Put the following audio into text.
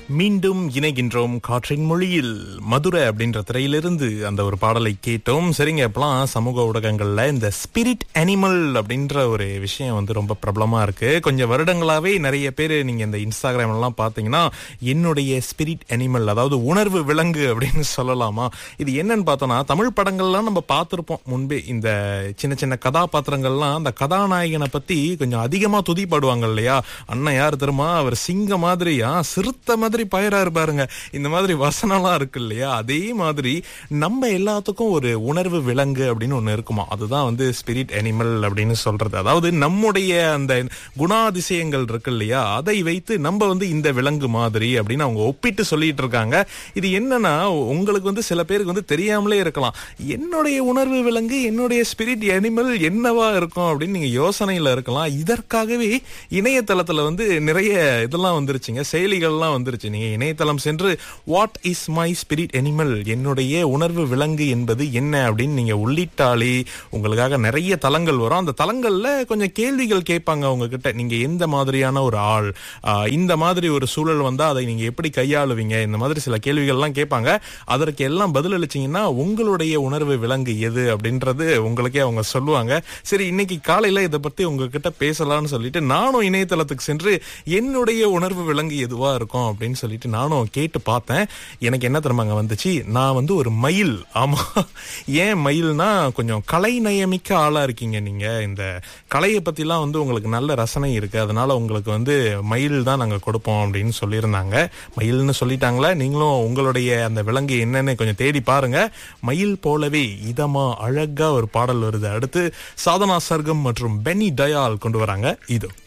மீண்டும் இணைகின்றோம் காற்றின் மொழியில் மதுரை அப்படின்ற திரையிலிருந்து அந்த ஒரு பாடலை கேட்டோம் சரிங்க இப்பெல்லாம் சமூக ஊடகங்கள்ல இந்த ஸ்பிரிட் அனிமல் அப்படின்ற ஒரு விஷயம் வந்து ரொம்ப பிரபலமா இருக்கு கொஞ்சம் வருடங்களாவே நிறைய பேர் நீங்க இந்த இன்ஸ்டாகிராம் எல்லாம் பாத்தீங்கன்னா என்னுடைய ஸ்பிரிட் அனிமல் அதாவது உணர்வு விலங்கு அப்படின்னு சொல்லலாமா இது என்னன்னு பார்த்தோம்னா தமிழ் படங்கள்லாம் நம்ம பார்த்திருப்போம் முன்பே இந்த சின்ன சின்ன கதாபாத்திரங்கள்லாம் அந்த கதாநாயகனை பத்தி கொஞ்சம் அதிகமா துதிப்படுவாங்க இல்லையா அண்ணன் யார் தெரியுமா அவர் சிங்க மாதிரியா சிறுத்த மாதிரி பயரா பாருங்க இந்த மாதிரி வசனம்லாம் இருக்கு இல்லையா அதே மாதிரி நம்ம எல்லாத்துக்கும் ஒரு உணர்வு விலங்கு அப்படின்னு ஒண்ணு இருக்குமா அதுதான் வந்து ஸ்பிரிட் அனிமல் அப்படின்னு சொல்றது அதாவது நம்முடைய அந்த குணாதிசயங்கள் இருக்கு இல்லையா அதை வைத்து நம்ம வந்து இந்த விலங்கு மாதிரி அப்படின்னு அவங்க ஒப்பிட்டு சொல்லிட்டு இருக்காங்க இது என்னன்னா உங்களுக்கு வந்து சில பேருக்கு வந்து தெரியாமலே இருக்கலாம் என்னுடைய உணர்வு விலங்கு என்னுடைய ஸ்பிரிட் அனிமல் என்னவா இருக்கும் அப்படின்னு நீங்க யோசனையில இருக்கலாம் இதற்காகவே இணையதளத்துல வந்து நிறைய இதெல்லாம் வந்துருச்சுங்க செயலிகள்லாம் வந்துருச்சு நீங்க இணையதளம் சென்று what is my spirit animal என்னுடைய உணர்வு விலங்கு என்பது என்ன அப்படின்னு நீங்க உள்ளிட்டாலே உங்களுக்காக நிறைய தளங்கள் வரும் அந்த தளங்கள்ல கொஞ்சம் கேள்விகள் கேட்பாங்க உங்ககிட்ட நீங்க எந்த மாதிரியான ஒரு ஆள் ஆஹ் இந்த மாதிரி ஒரு சூழல் வந்தா அதை நீங்க எப்படி கையாளுவீங்க இந்த மாதிரி சில கேள்விகள்லாம் கேட்பாங்க அதற்கு எல்லாம் பதில் அளிச்சீங்கன்னா உங்களுடைய உணர்வு விலங்கு எது அப்படின்றது உங்களுக்கே அவங்க சொல்லுவாங்க சரி இன்னைக்கு காலையில இதை பத்தி உங்ககிட்ட பேசலாம்னு சொல்லிட்டு நானும் இணையதளத்துக்கு சென்று என்னுடைய உணர்வு விலங்கு எதுவா இருக்கும் அப்படின்னு சொல்லிட்டு நானும் கேட்டு பார்த்தேன் எனக்கு என்ன தெரியுமாங்க வந்துச்சு நான் வந்து ஒரு மயில் ஆமா ஏன் மயில்னா கொஞ்சம் கலை நயமிக்க ஆளா இருக்கீங்க நீங்க இந்த கலையை பத்திலாம் வந்து உங்களுக்கு நல்ல ரசனை இருக்கு அதனால உங்களுக்கு வந்து மயில் தான் நாங்க கொடுப்போம் அப்படின்னு சொல்லியிருந்தாங்க மயில்னு சொல்லிட்டாங்களா நீங்களும் உங்களுடைய அந்த விலங்கு என்னன்னு கொஞ்சம் தேடி பாருங்க மயில் போலவே இதமா அழகா ஒரு பாடல் வருது அடுத்து சாதனா சர்க்கம் மற்றும் பென்னி டயால் கொண்டு வராங்க இது